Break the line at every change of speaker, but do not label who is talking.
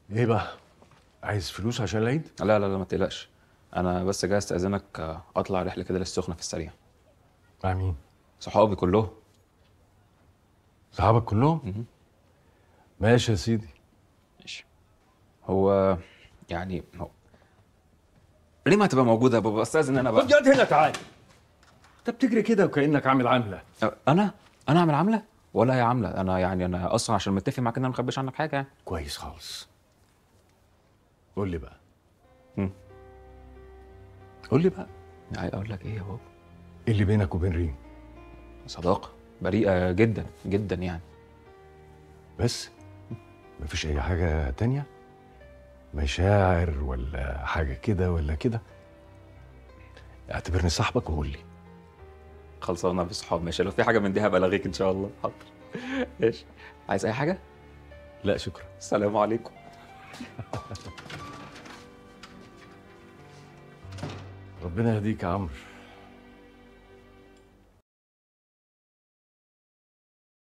ايه بقى عايز فلوس عشان العيد
لا لا لا ما تقلقش انا بس جاي استاذنك آه، اطلع رحله كده للسخنه في السريع
مع مين
صحابي كلهم
صحابك كلهم ماشي يا سيدي
ماشي هو يعني هو ليه ما هتبقى موجوده يا بابا استاذن انا بقى
خد يد هنا تعال انت بتجري كده وكانك عامل عامله
أه، انا انا اعمل عامله ولا هي عامله انا يعني انا اصلا عشان متفق معاك ان انا ما مخبيش عنك حاجه يعني
كويس خالص قول لي بقى
مم.
قول لي بقى
يعني اقول لك ايه يا بابا
ايه اللي بينك وبين ريم
صداقه بريئه جدا جدا يعني
بس مفيش اي حاجه تانية مشاعر ولا حاجه كده ولا كده اعتبرني صاحبك وقول لي
خلصانه بصحاب ماشي لو في حاجه من دي هبقى الغيك ان شاء الله حاضر ماشي عايز اي حاجه
لا شكرا
السلام عليكم
ربنا يهديك يا عمرو